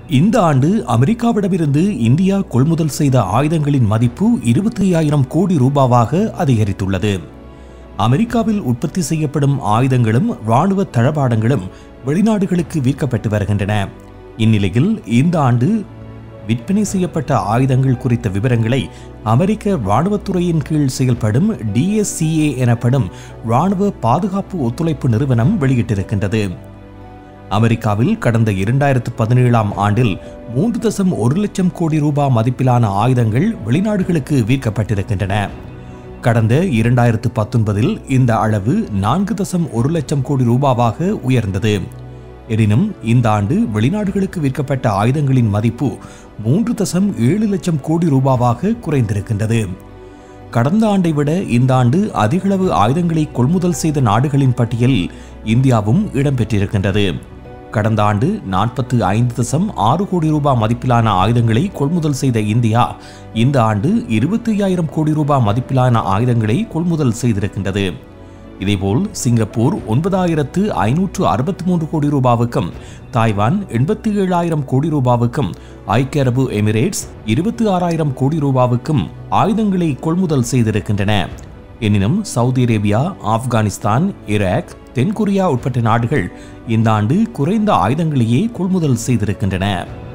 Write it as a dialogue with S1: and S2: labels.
S1: இந்த ஆண்டு அமெரிக்காவிடமிருந்து இந்தியா கொள்முதல் செய்த ஆயுதங்களின் மதிப்பு இருபத்தி ஐயாயிரம் கோடி ரூபாவாக அதிகரித்துள்ளது அமெரிக்காவில் உற்பத்தி செய்யப்படும் ஆயுதங்களும் இராணுவ தளபாடங்களும் வெளிநாடுகளுக்கு விற்கப்பட்டு வருகின்றன இந்நிலையில் இந்த ஆண்டு விற்பனை செய்யப்பட்ட ஆயுதங்கள் குறித்த விவரங்களை அமெரிக்க இராணுவத்துறையின் கீழ் செயல்படும் டிஎஸ்சிஏ எனப்படும் இராணுவ பாதுகாப்பு ஒத்துழைப்பு நிறுவனம் வெளியிட்டிருக்கின்றது அமெரிக்காவில் கடந்த இரண்டாயிரத்து பதினேழாம் ஆண்டில் மூன்று தசம் ஒரு லட்சம் கோடி ரூபாய் மதிப்பிலான ஆயுதங்கள் வெளிநாடுகளுக்கு விற்கப்பட்டிருக்கின்றன கடந்த இரண்டாயிரத்து பத்தொன்பதில் இந்த அளவு நான்கு தசம் ஒரு லட்சம் கோடி ரூபாவாக உயர்ந்தது எனினும் இந்த ஆண்டு வெளிநாடுகளுக்கு விற்கப்பட்ட ஆயுதங்களின் மதிப்பு மூன்று தசம் ஏழு லட்சம் கோடி ரூபாவாக குறைந்திருக்கின்றது கடந்த ஆண்டை விட இந்த ஆண்டு அதிகளவு ஆயுதங்களை கொள்முதல் செய்த நாடுகளின் பட்டியலில் இந்தியாவும் இடம்பெற்றிருக்கின்றது கடந்த ஆண்டு நாற்பத்து ஐந்து தசம் ஆறு கோடி ரூபாய் மதிப்பிலான ஆயுதங்களை கொள்முதல் செய்த இந்தியா இந்த ஆண்டு இருபத்தி ஐயாயிரம் கோடி ரூபாய் மதிப்பிலான ஆயுதங்களை கொள்முதல் செய்திருக்கின்றது இதேபோல் சிங்கப்பூர் ஒன்பதாயிரத்து ஐநூற்று அறுபத்தி மூன்று கோடி ரூபாவுக்கும் தாய்வான் எண்பத்தி ஏழாயிரம் கோடி ரூபாவுக்கும் ஐக்கிய அரபு எமிரேட்ஸ் இருபத்தி ஆறாயிரம் கோடி ரூபாவுக்கும் ஆயுதங்களை கொள்முதல் செய்திருக்கின்றன எனினும் சவுதி அரேபியா ஆப்கானிஸ்தான் ஈராக் தென்கொரியா உட்பட்ட நாடுகள் இந்த ஆண்டு குறைந்த ஆயுதங்களையே கொள்முதல் செய்திருக்கின்றன